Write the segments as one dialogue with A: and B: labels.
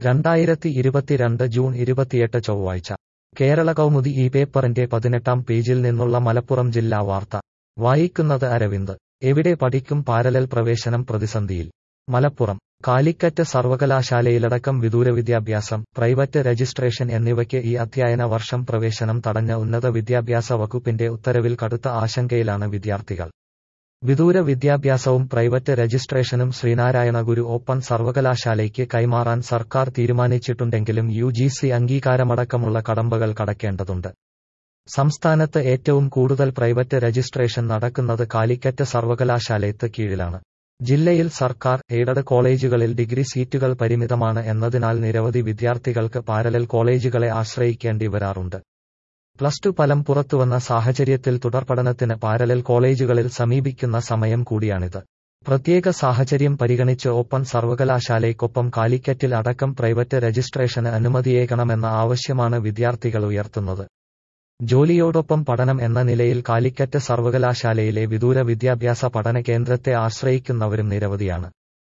A: രണ്ടായിരത്തി ഇരുപത്തിരണ്ട് ജൂൺ ഇരുപത്തിയെട്ട് ചൊവ്വാഴ്ച കേരള കൗമുദി ഈ പേപ്പറിന്റെ പതിനെട്ടാം പേജിൽ നിന്നുള്ള മലപ്പുറം ജില്ലാ വാർത്ത വായിക്കുന്നത് അരവിന്ദ് എവിടെ പഠിക്കും പാരലൽ പ്രവേശനം പ്രതിസന്ധിയിൽ മലപ്പുറം കാലിക്കറ്റ് സർവകലാശാലയിലടക്കം വിദൂര വിദ്യാഭ്യാസം പ്രൈവറ്റ് രജിസ്ട്രേഷൻ എന്നിവയ്ക്ക് ഈ അധ്യയന വർഷം പ്രവേശനം തടഞ്ഞ ഉന്നത വിദ്യാഭ്യാസ വകുപ്പിന്റെ ഉത്തരവിൽ കടുത്ത ആശങ്കയിലാണ് വിദ്യാർത്ഥികൾ വിദൂര വിദ്യാഭ്യാസവും പ്രൈവറ്റ് രജിസ്ട്രേഷനും ശ്രീനാരായണ ഗുരു ഓപ്പൺ സർവകലാശാലയ്ക്ക് കൈമാറാൻ സർക്കാർ തീരുമാനിച്ചിട്ടുണ്ടെങ്കിലും യു ജി സി അംഗീകാരമടക്കമുള്ള കടമ്പകൾ കടക്കേണ്ടതുണ്ട് സംസ്ഥാനത്ത് ഏറ്റവും കൂടുതൽ പ്രൈവറ്റ് രജിസ്ട്രേഷൻ നടക്കുന്നത് കാലിക്കറ്റ് സർവകലാശാലയത്ത് കീഴിലാണ് ജില്ലയിൽ സർക്കാർ എയ്ഡഡ് കോളേജുകളിൽ ഡിഗ്രി സീറ്റുകൾ പരിമിതമാണ് എന്നതിനാൽ നിരവധി വിദ്യാർത്ഥികൾക്ക് പാരലൽ കോളേജുകളെ ആശ്രയിക്കേണ്ടി വരാറുണ്ട് പ്ലസ് ടു ഫലം പുറത്തുവന്ന സാഹചര്യത്തിൽ തുടർപഠനത്തിന് പാരലൽ കോളേജുകളിൽ സമീപിക്കുന്ന സമയം കൂടിയാണിത് പ്രത്യേക സാഹചര്യം പരിഗണിച്ച് ഓപ്പൺ സർവകലാശാലയ്ക്കൊപ്പം കാലിക്കറ്റിൽ അടക്കം പ്രൈവറ്റ് രജിസ്ട്രേഷന് അനുമതിയേകണമെന്ന ആവശ്യമാണ് വിദ്യാർത്ഥികൾ ഉയർത്തുന്നത് ജോലിയോടൊപ്പം പഠനം എന്ന നിലയിൽ കാലിക്കറ്റ് സർവകലാശാലയിലെ വിദൂര വിദ്യാഭ്യാസ പഠന കേന്ദ്രത്തെ ആശ്രയിക്കുന്നവരും നിരവധിയാണ്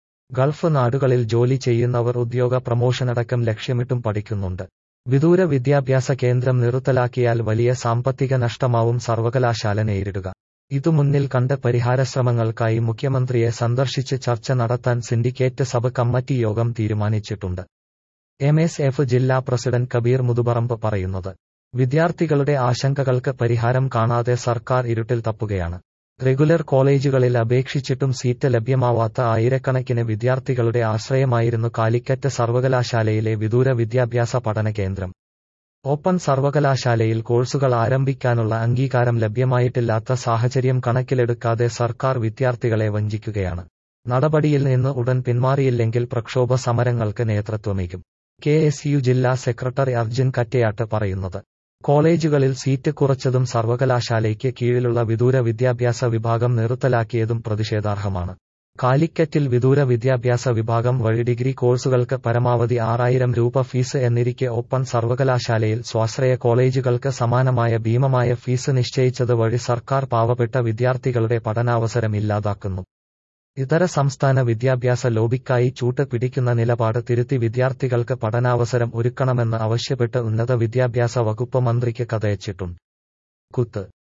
A: ഗൾഫ് നാടുകളിൽ ജോലി ചെയ്യുന്നവർ ഉദ്യോഗ പ്രമോഷനടക്കം ലക്ഷ്യമിട്ടും പഠിക്കുന്നുണ്ട് വിദൂര വിദ്യാഭ്യാസ കേന്ദ്രം നിർത്തലാക്കിയാൽ വലിയ സാമ്പത്തിക നഷ്ടമാവും സർവകലാശാല നേരിടുക ഇതു മുന്നിൽ കണ്ട് പരിഹാരശ്രമങ്ങൾക്കായി മുഖ്യമന്ത്രിയെ സന്ദർശിച്ച് ചർച്ച നടത്താൻ സിൻഡിക്കേറ്റ് സബ് കമ്മിറ്റി യോഗം തീരുമാനിച്ചിട്ടുണ്ട് എം എസ് എഫ് ജില്ലാ പ്രസിഡന്റ് കബീർ മുതുപറമ്പ് പറയുന്നത് വിദ്യാർത്ഥികളുടെ ആശങ്കകൾക്ക് പരിഹാരം കാണാതെ സർക്കാർ ഇരുട്ടിൽ തപ്പുകയാണ് റെഗുലർ കോളേജുകളിൽ അപേക്ഷിച്ചിട്ടും സീറ്റ് ലഭ്യമാവാത്ത ആയിരക്കണക്കിന് വിദ്യാർത്ഥികളുടെ ആശ്രയമായിരുന്നു കാലിക്കറ്റ് സർവകലാശാലയിലെ വിദൂര വിദ്യാഭ്യാസ പഠന കേന്ദ്രം ഓപ്പൺ സർവകലാശാലയിൽ കോഴ്സുകൾ ആരംഭിക്കാനുള്ള അംഗീകാരം ലഭ്യമായിട്ടില്ലാത്ത സാഹചര്യം കണക്കിലെടുക്കാതെ സർക്കാർ വിദ്യാർത്ഥികളെ വഞ്ചിക്കുകയാണ് നടപടിയിൽ നിന്ന് ഉടൻ പിന്മാറിയില്ലെങ്കിൽ പ്രക്ഷോഭ സമരങ്ങൾക്ക് നേതൃത്വമേകും കെ എസ് യു ജില്ലാ സെക്രട്ടറി അർജുൻ കറ്റയാട്ട് പറയുന്നത് കോളേജുകളിൽ സീറ്റ് കുറച്ചതും സർവകലാശാലയ്ക്ക് കീഴിലുള്ള വിദൂര വിദ്യാഭ്യാസ വിഭാഗം നിർത്തലാക്കിയതും പ്രതിഷേധാർഹമാണ് കാലിക്കറ്റിൽ വിദൂര വിദ്യാഭ്യാസ വിഭാഗം വഴി ഡിഗ്രി കോഴ്സുകൾക്ക് പരമാവധി ആറായിരം രൂപ ഫീസ് എന്നിരിക്കെ ഓപ്പൺ സർവകലാശാലയിൽ സ്വാശ്രയ കോളേജുകൾക്ക് സമാനമായ ഭീമമായ ഫീസ് നിശ്ചയിച്ചത് വഴി സർക്കാർ പാവപ്പെട്ട വിദ്യാർത്ഥികളുടെ പഠനാവസരം ഇല്ലാതാക്കുന്നു ഇതര സംസ്ഥാന വിദ്യാഭ്യാസ ലോബിക്കായി ചൂട്ട് പിടിക്കുന്ന നിലപാട് തിരുത്തി വിദ്യാർത്ഥികൾക്ക് പഠനാവസരം ഒരുക്കണമെന്ന് ആവശ്യപ്പെട്ട് ഉന്നത വിദ്യാഭ്യാസ വകുപ്പ് മന്ത്രിക്ക് കഥയച്ചിട്ടുണ്ട് കുത്ത്